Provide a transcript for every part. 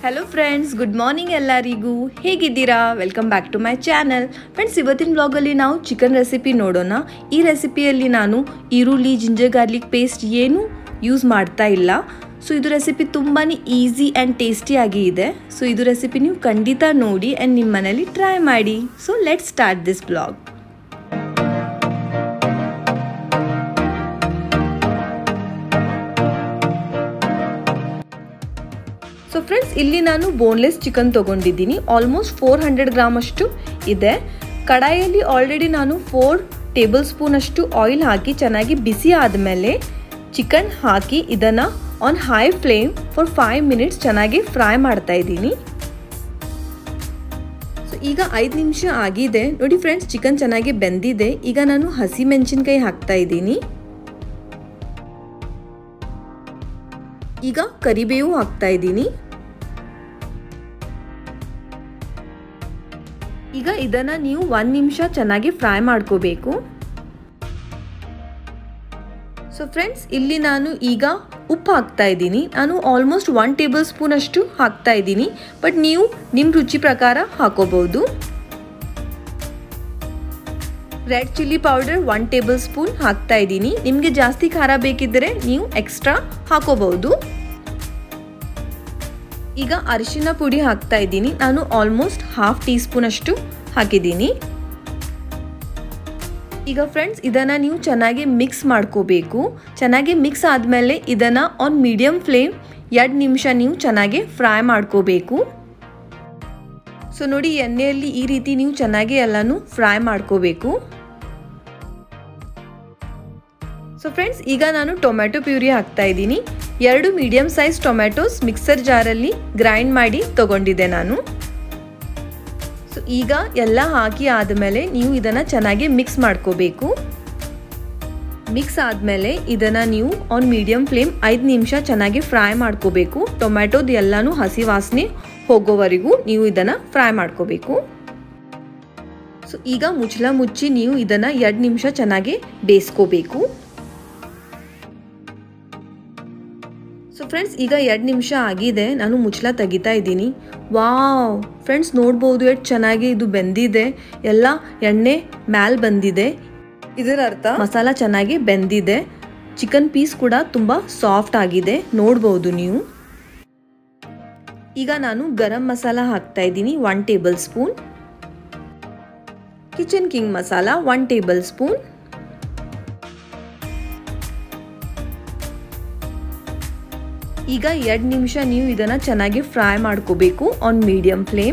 hello friends good morning ಎಲ್ಲರಿಗೂ ಹೇಗಿದ್ದೀರಾ welcome back to my channel friends ಇವತ್ತಿನ ಬ್ಲಾಗಲ್ಲಿ ನಾವು ಚಿಕನ್ ರೆಸಿಪಿ ನೋಡೋಣ ಈ ರೆಸಿಪಿಯಲ್ಲಿ ನಾನು ಈರುಳ್ಳಿ ಜಿಂಜರ್ ಗಾರ್ಲಿಕ್ ಪೇಸ್ಟ್ ಏನು ಯೂಸ್ ಮಾಡ್ತಾ ಇಲ್ಲ ಸೊ ಇದು ರೆಸಿಪಿ ತುಂಬಾ ಈಸಿ ಆ್ಯಂಡ್ ಟೇಸ್ಟಿಯಾಗಿ ಇದೆ ಸೊ ಇದು ರೆಸಿಪಿ ನೀವು ಖಂಡಿತ ನೋಡಿ ಆ್ಯಂಡ್ ನಿಮ್ಮ ಮನೇಲಿ ಟ್ರೈ ಮಾಡಿ so let start this blog so friends ಇಲ್ಲಿ ನಾನು ಬೋನ್ಲೆಸ್ ಚಿಕನ್ ತೊಗೊಂಡಿದ್ದೀನಿ ಆಲ್ಮೋಸ್ಟ್ ಫೋರ್ ಹಂಡ್ರೆಡ್ ಗ್ರಾಮ್ ಅಷ್ಟು ಇದೆ ಕಡಾಯಿಯಲ್ಲಿ ಆಲ್ರೆಡಿ ನಾನು ಫೋರ್ ಟೇಬಲ್ ಸ್ಪೂನ್ ಅಷ್ಟು ಆಯಿಲ್ ಹಾಕಿ ಚೆನ್ನಾಗಿ ಬಿಸಿ ಆದಮೇಲೆ ಚಿಕನ್ ಹಾಕಿ ಇದನ್ನು on high flame for five minutes ಚೆನ್ನಾಗಿ ಫ್ರೈ ಮಾಡ್ತಾ ಇದ್ದೀನಿ ಸೊ ಈಗ ಐದು ನಿಮಿಷ ಆಗಿದೆ ನೋಡಿ ಫ್ರೆಂಡ್ಸ್ ಚಿಕನ್ ಚೆನ್ನಾಗಿ ಬೆಂದಿದೆ ಈಗ ನಾನು ಹಸಿ ಮೆಣಸಿನ್ಕಾಯಿ ಹಾಕ್ತಾ ಇದ್ದೀನಿ ಈಗ ಕರಿಬೇವು ಹಾಕ್ತಾ ಇದ್ದೀನಿ ಈಗ ಇದನ್ನ ನೀವು ಒಂದು ನಿಮಿಷ ಚೆನ್ನಾಗಿ ಫ್ರೈ ಮಾಡ್ಕೋಬೇಕು ಸೊ ಫ್ರೆಂಡ್ಸ್ ಇಲ್ಲಿ ನಾನು ಈಗ ಉಪ್ಪು ಹಾಕ್ತಾ ಇದ್ದೀನಿ ನಾನು ಆಲ್ಮೋಸ್ಟ್ ಒನ್ ಟೇಬಲ್ ಸ್ಪೂನ್ ಅಷ್ಟು ಹಾಕ್ತಾ ಇದ್ದೀನಿ ಬಟ್ ನೀವು ನಿಮ್ಮ ರುಚಿ ಪ್ರಕಾರ ಹಾಕೋಬಹುದು red chilli powder one tablespoon ಹಾಕ್ತಾ ಇದ್ದೀನಿ ನಿಮಗೆ ಜಾಸ್ತಿ ಖಾರ ಬೇಕಿದ್ದರೆ ನೀವು ಎಕ್ಸ್ಟ್ರಾ ಹಾಕೋಬಹುದು ಈಗ ಅರಿಶಿನ ಪುಡಿ ಹಾಕ್ತಾ ಇದ್ದೀನಿ ನಾನು ಆಲ್ಮೋಸ್ಟ್ ಹಾಫ್ ಟೀ ಸ್ಪೂನ್ ಅಷ್ಟು ಹಾಕಿದ್ದೀನಿ ಈಗ ಫ್ರೆಂಡ್ಸ್ ಇದನ್ನು ನೀವು ಚೆನ್ನಾಗಿ ಮಿಕ್ಸ್ ಮಾಡ್ಕೋಬೇಕು ಚೆನ್ನಾಗಿ ಮಿಕ್ಸ್ ಆದಮೇಲೆ ಇದನ್ನು ಆನ್ ಮೀಡಿಯಮ್ ಫ್ಲೇಮ್ ಎರಡು ನಿಮಿಷ ನೀವು ಚೆನ್ನಾಗಿ ಫ್ರೈ ಮಾಡ್ಕೋಬೇಕು ಸೊ ನೋಡಿ ಎಣ್ಣೆಯಲ್ಲಿ ಈ ರೀತಿ ನೀವು ಚೆನ್ನಾಗಿ ಎಲ್ಲನೂ ಫ್ರೈ ಮಾಡ್ಕೋಬೇಕು ಸೊ ಫ್ರೆಂಡ್ಸ್ ಈಗ ನಾನು ಟೊಮ್ಯಾಟೊ ಪ್ಯೂರಿ ಹಾಕ್ತಾ ಇದ್ದೀನಿ ಎರಡು ಮೀಡಿಯಮ್ ಸೈಜ್ ಟೊಮ್ಯಾಟೊಸ್ ಮಿಕ್ಸರ್ ಜಾರಲ್ಲಿ ಗ್ರೈಂಡ್ ಮಾಡಿ ತಗೊಂಡಿದ್ದೆ ನಾನು ಸೊ ಈಗ ಎಲ್ಲ ಹಾಕಿ ಆದಮೇಲೆ ನೀವು ಇದನ್ನು ಚೆನ್ನಾಗಿ ಮಿಕ್ಸ್ ಮಾಡ್ಕೋಬೇಕು ಮಿಕ್ಸ್ ಆದಮೇಲೆ ಇದನ್ನು ನೀವು ಆನ್ ಮೀಡಿಯಮ್ ಫ್ಲೇಮ್ ಐದು ನಿಮಿಷ ಚೆನ್ನಾಗಿ ಫ್ರೈ ಮಾಡ್ಕೋಬೇಕು ಟೊಮ್ಯಾಟೊದು ಎಲ್ಲನೂ ಹಸಿ ವಾಸನೆ ಹೋಗೋವರೆಗೂ ನೀವು ಇದನ್ನು ಫ್ರೈ ಮಾಡ್ಕೋಬೇಕು ಸೊ ಈಗ ಮುಚ್ಚಳ ಮುಚ್ಚಿ ನೀವು ಇದನ್ನು ಎರಡು ನಿಮಿಷ ಚೆನ್ನಾಗಿ ಬೇಯಿಸ್ಕೋಬೇಕು ಸೊ ಫ್ರೆಂಡ್ಸ್ ಈಗ ಎರಡು ನಿಮಿಷ ಆಗಿದೆ ನಾನು ಮುಚ್ಚಳ ತೆಗಿತಾ ಇದ್ದೀನಿ ವಾವ್ ಫ್ರೆಂಡ್ಸ್ ನೋಡ್ಬೋದು ಎಷ್ಟು ಚೆನ್ನಾಗಿ ಇದು ಬೆಂದಿದೆ ಎಲ್ಲ ಎಣ್ಣೆ ಮ್ಯಾಲ್ ಬಂದಿದೆ ಇದರ ಅರ್ಥ ಮಸಾಲ ಚೆನ್ನಾಗಿ ಬೆಂದಿದೆ ಚಿಕನ್ ಪೀಸ್ ಕೂಡ ತುಂಬ ಸಾಫ್ಟ್ ಆಗಿದೆ ನೋಡ್ಬೋದು ನೀವು ಈಗ ನಾನು ಗರಂ ಮಸಾಲ ಹಾಕ್ತಾ ಇದ್ದೀನಿ one tablespoon kitchen king masala one tablespoon ಈಗ ಎರಡು ನಿಮಿಷ ನೀವು ಇದನ್ನು ಚೆನ್ನಾಗಿ ಫ್ರೈ ಮಾಡ್ಕೋಬೇಕು on medium flame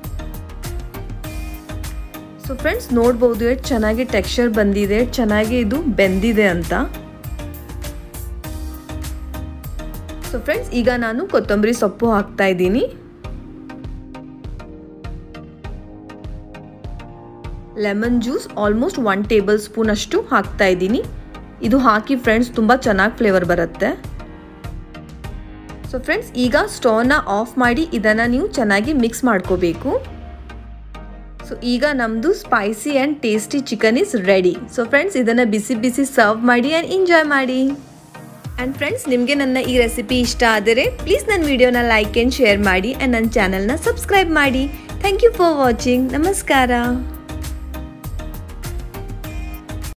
so friends ನೋಡ್ಬೋದು ಎಷ್ಟು ಚೆನ್ನಾಗಿ ಟೆಕ್ಸ್ಚರ್ ಬಂದಿದೆ ಚೆನ್ನಾಗಿ ಇದು ಬೆಂದಿದೆ ಅಂತ ಸೊ ಫ್ರೆಂಡ್ಸ್ ಈಗ ನಾನು ಕೊತ್ತಂಬರಿ ಸೊಪ್ಪು ಹಾಕ್ತಾ ಇದ್ದೀನಿ lemon juice almost one tablespoon ಅಷ್ಟು ಹಾಕ್ತಾ ಇದ್ದೀನಿ ಇದು ಹಾಕಿ ಫ್ರೆಂಡ್ಸ್ ತುಂಬ ಚೆನ್ನಾಗಿ ಫ್ಲೇವರ್ ಬರುತ್ತೆ ಸೊ ಫ್ರೆಂಡ್ಸ್ ಈಗ ಸ್ಟೋವ್ನ ಆಫ್ ಮಾಡಿ ಇದನ್ನು ನೀವು ಚೆನ್ನಾಗಿ ಮಿಕ್ಸ್ ಮಾಡ್ಕೋಬೇಕು ಸೊ ಈಗ ನಮ್ಮದು spicy and tasty chicken is ready so friends ಇದನ್ನು ಬಿಸಿ ಬಿಸಿ ಸರ್ವ್ ಮಾಡಿ ಆ್ಯಂಡ್ ಎಂಜಾಯ್ ಮಾಡಿ ಆ್ಯಂಡ್ ಫ್ರೆಂಡ್ಸ್ ನಿಮಗೆ ನನ್ನ ಈ ರೆಸಿಪಿ ಇಷ್ಟ ಆದರೆ ಪ್ಲೀಸ್ ನನ್ನ ವಿಡಿಯೋನ ಲೈಕ್ ಆ್ಯಂಡ್ ಶೇರ್ ಮಾಡಿ ಆ್ಯಂಡ್ ನನ್ನ ಚಾನಲ್ನ ಸಬ್ಸ್ಕ್ರೈಬ್ ಮಾಡಿ ಥ್ಯಾಂಕ್ ಯು ಫಾರ್ ವಾಚಿಂಗ್ ನಮಸ್ಕಾರ